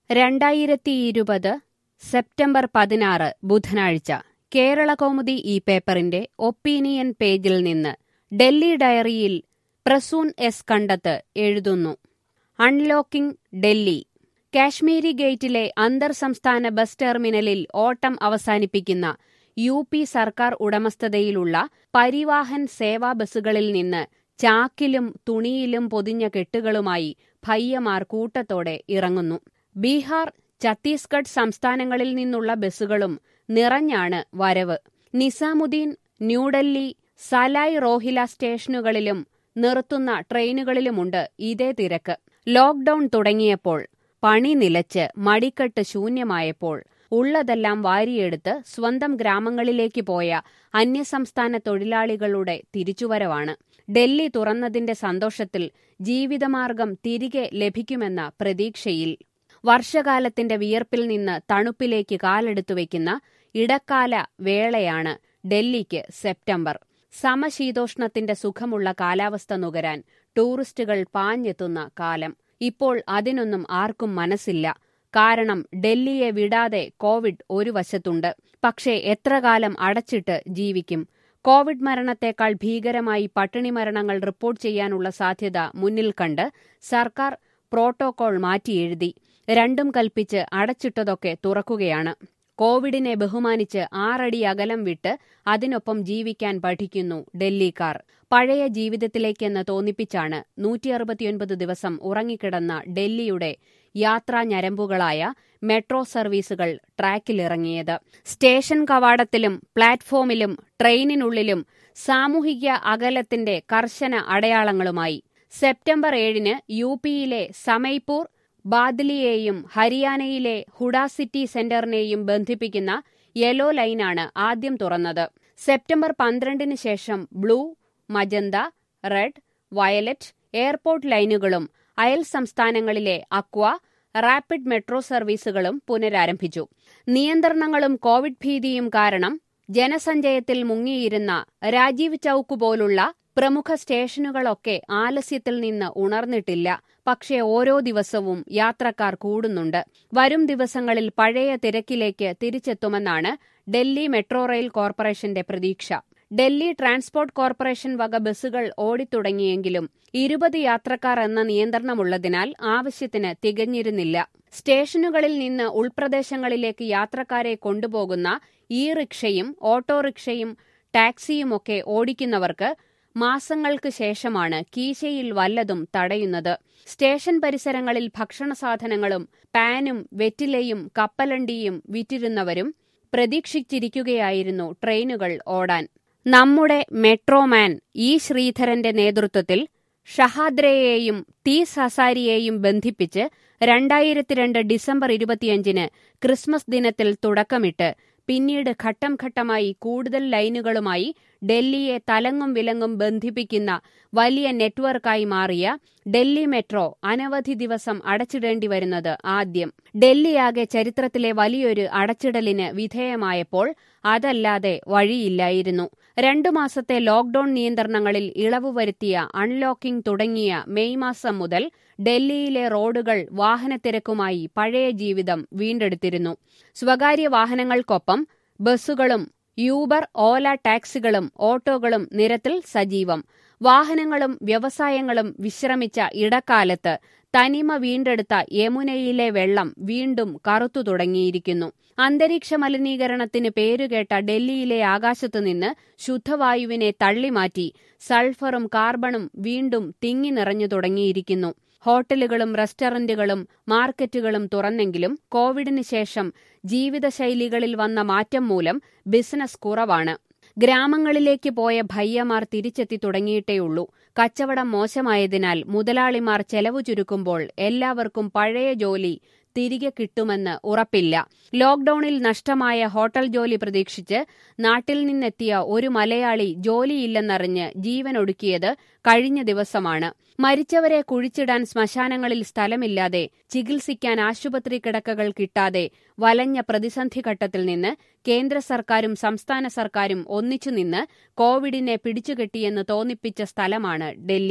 രണ്ടായിരത്തി ഇരുപത് സെപ്റ്റംബർ പതിനാറ് ബുധനാഴ്ച കേരളകൗമുദി ഈ പേപ്പറിന്റെ ഒപ്പീനിയൻ പേജിൽ നിന്ന് ഡൽഹി ഡയറിയിൽ പ്രസൂൺ എസ് കണ്ടത്ത് എഴുതുന്നു അൺലോക്കിംഗ് ഡൽഹി കാശ്മീരി ഗേറ്റിലെ അന്തർ സംസ്ഥാന ബസ് ടെർമിനലിൽ ഓട്ടം അവസാനിപ്പിക്കുന്ന യു പി സർക്കാർ ഉടമസ്ഥതയിലുള്ള പരിവാഹൻ സേവാ ബസ്സുകളിൽ നിന്ന് ചാക്കിലും തുണിയിലും പൊതിഞ്ഞ കെട്ടുകളുമായി ഭയ്യമാർ കൂട്ടത്തോടെ ഇറങ്ങുന്നു ബീഹാർ ഛത്തീസ്ഗഡ് സംസ്ഥാനങ്ങളിൽ നിന്നുള്ള ബസ്സുകളും നിറഞ്ഞാണ് വരവ് നിസാമുദ്ദീൻ ന്യൂഡൽഹി സലായ് റോഹില സ്റ്റേഷനുകളിലും നിർത്തുന്ന ട്രെയിനുകളിലുമുണ്ട് ഇതേ തിരക്ക് ലോക്ഡൌൺ തുടങ്ങിയപ്പോൾ പണി നിലച്ച് മടിക്കെട്ട് ശൂന്യമായപ്പോൾ ഉള്ളതെല്ലാം വാരിയെടുത്ത് സ്വന്തം ഗ്രാമങ്ങളിലേക്ക് പോയ അന്യസംസ്ഥാന തൊഴിലാളികളുടെ തിരിച്ചുവരവാണ് ഡൽഹി തുറന്നതിന്റെ സന്തോഷത്തിൽ ജീവിതമാർഗം തിരികെ ലഭിക്കുമെന്ന പ്രതീക്ഷയിൽ വർഷകാലത്തിന്റെ വിയർപ്പിൽ നിന്ന് തണുപ്പിലേക്ക് കാലെടുത്തു വയ്ക്കുന്ന ഇടക്കാല വേളയാണ് ഡൽഹിക്ക് സെപ്റ്റംബർ സമശീതോഷ്ണത്തിന്റെ സുഖമുള്ള കാലാവസ്ഥ നുകരാൻ ടൂറിസ്റ്റുകൾ പാഞ്ഞെത്തുന്ന കാലം ഇപ്പോൾ അതിനൊന്നും ആർക്കും മനസ്സില്ല കാരണം ഡൽഹിയെ വിടാതെ കോവിഡ് ഒരു വശത്തുണ്ട് പക്ഷേ എത്ര കാലം അടച്ചിട്ട് ജീവിക്കും കോവിഡ് മരണത്തേക്കാൾ ഭീകരമായി പട്ടിണി മരണങ്ങൾ റിപ്പോർട്ട് ചെയ്യാനുള്ള സാധ്യത മുന്നിൽ കണ്ട് സർക്കാർ പ്രോട്ടോകോൾ മാറ്റിയെഴുതി രണ്ടും കൽപ്പിച്ച് അടച്ചിട്ടതൊക്കെ തുറക്കുകയാണ് കോവിഡിനെ ബഹുമാനിച്ച് ആറടി അകലം വിട്ട് അതിനൊപ്പം ജീവിക്കാൻ പഠിക്കുന്നു ഡൽഹിക്കാർ പഴയ ജീവിതത്തിലേക്കെന്ന് തോന്നിപ്പിച്ചാണ് നൂറ്റി അറുപത്തിയൊൻപത് ദിവസം ഉറങ്ങിക്കിടന്ന ഡൽഹിയുടെ യാത്രാ ഞരമ്പുകളായ മെട്രോ സർവീസുകൾ ട്രാക്കിലിറങ്ങിയത് സ്റ്റേഷൻ കവാടത്തിലും പ്ലാറ്റ്ഫോമിലും ട്രെയിനിനുള്ളിലും സാമൂഹിക അകലത്തിന്റെ കർശന അടയാളങ്ങളുമായി സെപ്റ്റംബർ ഏഴിന് യു പിയിലെ സമയ്പൂർ ബാദ്ലിയെയും ഹരിയാനയിലെ ഹുഡ സിറ്റി സെന്ററിനെയും ബന്ധിപ്പിക്കുന്ന യെല്ലോ ലൈനാണ് ആദ്യം തുറന്നത് സെപ്റ്റംബർ പന്ത്രണ്ടിന് ശേഷം blue magenta red violet airport ലൈനുകളും അയൽ സംസ്ഥാനങ്ങളിലെ അക്വ റാപ്പിഡ് മെട്രോ സർവീസുകളും പുനരാരംഭിച്ചു നിയന്ത്രണങ്ങളും കോവിഡ് ഭീതിയും കാരണം ജനസഞ്ചയത്തിൽ മുങ്ങിയിരുന്ന രാജീവ് ചൌക്ക് പോലുള്ള പ്രമുഖ സ്റ്റേഷനുകളൊക്കെ ആലസ്യത്തിൽ നിന്ന് ഉണർന്നിട്ടില്ല പക്ഷേ ഓരോ ദിവസവും യാത്രക്കാർ കൂടുന്നുണ്ട് വരും ദിവസങ്ങളിൽ പഴയ തിരക്കിലേക്ക് തിരിച്ചെത്തുമെന്നാണ് ഡൽഹി മെട്രോ റെയിൽ കോർപ്പറേഷന്റെ പ്രതീക്ഷ ഡൽഹി ട്രാൻസ്പോർട്ട് കോർപ്പറേഷൻ വക ബസ്സുകൾ ഓടിത്തുടങ്ങിയെങ്കിലും ഇരുപത് യാത്രക്കാർ എന്ന നിയന്ത്രണമുള്ളതിനാൽ ആവശ്യത്തിന് തികഞ്ഞിരുന്നില്ല സ്റ്റേഷനുകളിൽ നിന്ന് ഉൾപ്രദേശങ്ങളിലേക്ക് യാത്രക്കാരെ കൊണ്ടുപോകുന്ന ഇ റിക്ഷയും ഓട്ടോറിക്ഷയും ടാക്സിയുമൊക്കെ ഓടിക്കുന്നവർക്ക് മാസങ്ങൾക്ക് ശേഷമാണ് കീശയിൽ വല്ലതും തടയുന്നത് സ്റ്റേഷൻ പരിസരങ്ങളിൽ ഭക്ഷണ സാധനങ്ങളും പാനും വെറ്റിലയും കപ്പലണ്ടിയും വിറ്റിരുന്നവരും പ്രതീക്ഷിച്ചിരിക്കുകയായിരുന്നു ട്രെയിനുകൾ ഓടാൻ നമ്മുടെ മെട്രോമാൻ ഇ ശ്രീധരന്റെ നേതൃത്വത്തിൽ ഷഹാദ്രയെയും തീസ് ഹസാരിയെയും ബന്ധിപ്പിച്ച് രണ്ടായിരത്തിരണ്ട് ഡിസംബർ ഇരുപത്തിയഞ്ചിന് ക്രിസ്മസ് ദിനത്തിൽ തുടക്കമിട്ട് പിന്നീട് ഘട്ടം ഘട്ടമായി കൂടുതൽ ലൈനുകളുമായി ഡൽഹിയെ തലങ്ങും വിലങ്ങും ബന്ധിപ്പിക്കുന്ന വലിയ നെറ്റ്വർക്കായി മാറിയ ഡൽഹി മെട്രോ അനവധി ദിവസം അടച്ചിടേണ്ടി വരുന്നത് ആദ്യം ഡൽഹിയാകെ ചരിത്രത്തിലെ വലിയൊരു അടച്ചിടലിന് വിധേയമായപ്പോൾ അതല്ലാതെ വഴിയില്ലായിരുന്നു രണ്ടു മാസത്തെ ലോക്ഡൌൺ നിയന്ത്രണങ്ങളിൽ ഇളവ് വരുത്തിയ അൺലോക്കിംഗ് തുടങ്ങിയ മെയ് മാസം മുതൽ ഡൽഹിയിലെ റോഡുകൾ വാഹനത്തിരക്കുമായി പഴയ ജീവിതം വീണ്ടെടുത്തിരുന്നു സ്വകാര്യ വാഹനങ്ങൾക്കൊപ്പം ബസ്സുകളും യൂബർ ഓല ടാക്സികളും ഓട്ടോകളും നിരത്തിൽ സജീവം വാഹനങ്ങളും വ്യവസായങ്ങളും വിശ്രമിച്ച ഇടക്കാലത്ത് തനിമ വീണ്ടെടുത്ത യമുനയിലെ വെള്ളം വീണ്ടും കറുത്തു തുടങ്ങിയിരിക്കുന്നു അന്തരീക്ഷ മലിനീകരണത്തിന് പേരുകേട്ട ഡൽഹിയിലെ ആകാശത്തുനിന്ന് ശുദ്ധവായുവിനെ തള്ളിമാറ്റി സൾഫറും കാർബണും വീണ്ടും തിങ്ങി നിറഞ്ഞു തുടങ്ങിയിരിക്കുന്നു ഹോട്ടലുകളും റെസ്റ്റോറന്റുകളും മാർക്കറ്റുകളും തുറന്നെങ്കിലും കോവിഡിന് ശേഷം ജീവിതശൈലികളിൽ വന്ന മാറ്റം മൂലം ബിസിനസ് കുറവാണ് ഗ്രാമങ്ങളിലേക്ക് പോയ ഭയ്യമാർ തിരിച്ചെത്തി തുടങ്ങിയിട്ടേയുള്ളൂ കച്ചവടം മോശമായതിനാൽ മുതലാളിമാർ ചെലവു ചുരുക്കുമ്പോൾ എല്ലാവർക്കും പഴയ ജോലി തിരികെ കിട്ടുമെന്ന് ഉറപ്പില്ല ലോക്ഡൌണിൽ നഷ്ടമായ ഹോട്ടൽ ജോലി പ്രതീക്ഷിച്ച് നാട്ടിൽ നിന്നെത്തിയ ഒരു മലയാളി ജോലിയില്ലെന്നറിഞ്ഞ് ജീവനൊടുക്കിയത് കഴിഞ്ഞ ദിവസമാണ് മരിച്ചവരെ കുഴിച്ചിടാൻ ശ്മശാനങ്ങളിൽ സ്ഥലമില്ലാതെ ചികിത്സിക്കാൻ ആശുപത്രി കിടക്കകൾ കിട്ടാതെ വലഞ്ഞ പ്രതിസന്ധി ഘട്ടത്തിൽ നിന്ന് കേന്ദ്ര സർക്കാരും സംസ്ഥാന സർക്കാരും ഒന്നിച്ചുനിന്ന് കോവിഡിനെ പിടിച്ചുകെട്ടിയെന്ന് തോന്നിപ്പിച്ച സ്ഥലമാണ് ഡൽഹി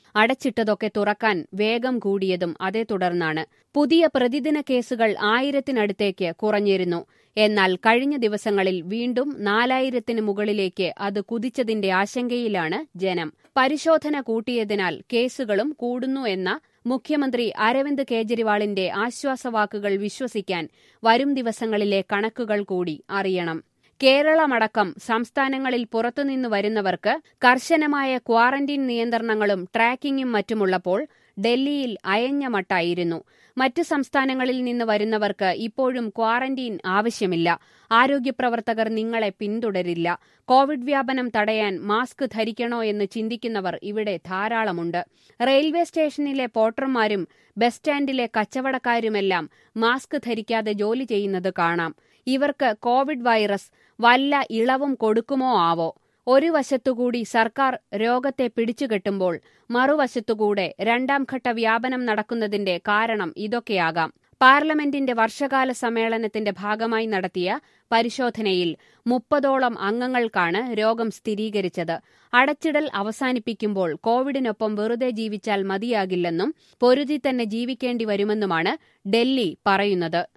അടച്ചിട്ടതൊക്കെ തുറക്കാൻ വേഗം കൂടിയതും അതേ തുടർന്നാണ് പുതിയ പ്രതിദിന കേസുകൾ ആയിരത്തിനടുത്തേക്ക് കുറഞ്ഞിരുന്നു എന്നാൽ കഴിഞ്ഞ ദിവസങ്ങളിൽ വീണ്ടും നാലായിരത്തിന് മുകളിലേക്ക് അത് കുതിച്ചതിന്റെ ആശങ്കയിലാണ് ജനം പരിശോധന കൂട്ടിയതിനാൽ കേസുകളും കൂടുന്നു എന്ന മുഖ്യമന്ത്രി അരവിന്ദ് കേജ്രിവാളിന്റെ ആശ്വാസവാക്കുകൾ വിശ്വസിക്കാൻ വരും ദിവസങ്ങളിലെ കണക്കുകൾ കൂടി അറിയണം കേരളമടക്കം സംസ്ഥാനങ്ങളിൽ പുറത്തുനിന്ന് വരുന്നവർക്ക് കർശനമായ ക്വാറന്റീൻ നിയന്ത്രണങ്ങളും ട്രാക്കിംഗും മറ്റുമുള്ളപ്പോൾ ഡൽഹിയിൽ അയഞ്ഞ മട്ടായിരുന്നു മറ്റ് സംസ്ഥാനങ്ങളിൽ നിന്ന് വരുന്നവർക്ക് ഇപ്പോഴും ക്വാറന്റീൻ ആവശ്യമില്ല ആരോഗ്യപ്രവർത്തകർ നിങ്ങളെ പിന്തുടരില്ല കോവിഡ് വ്യാപനം തടയാൻ മാസ്ക് ധരിക്കണോ എന്ന് ചിന്തിക്കുന്നവർ ഇവിടെ ധാരാളമുണ്ട് റെയിൽവേ സ്റ്റേഷനിലെ പോർട്ടർമാരും ബസ് സ്റ്റാൻഡിലെ കച്ചവടക്കാരുമെല്ലാം മാസ്ക് ധരിക്കാതെ ജോലി ചെയ്യുന്നത് കാണാം ഇവർക്ക് കോവിഡ് വൈറസ് വല്ല ഇളവും കൊടുക്കുമോ ആവോ ഒരു വശത്തുകൂടി സർക്കാർ രോഗത്തെ പിടിച്ചുകെട്ടുമ്പോൾ മറുവശത്തുകൂടെ രണ്ടാം ഘട്ട വ്യാപനം നടക്കുന്നതിന്റെ കാരണം ഇതൊക്കെയാകാം പാർലമെന്റിന്റെ വർഷകാല സമ്മേളനത്തിന്റെ ഭാഗമായി നടത്തിയ പരിശോധനയിൽ മുപ്പതോളം അംഗങ്ങൾക്കാണ് രോഗം സ്ഥിരീകരിച്ചത് അടച്ചിടൽ അവസാനിപ്പിക്കുമ്പോൾ കോവിഡിനൊപ്പം വെറുതെ ജീവിച്ചാൽ മതിയാകില്ലെന്നും പൊരുതി തന്നെ ജീവിക്കേണ്ടി വരുമെന്നുമാണ് ഡൽഹി പറയുന്നത്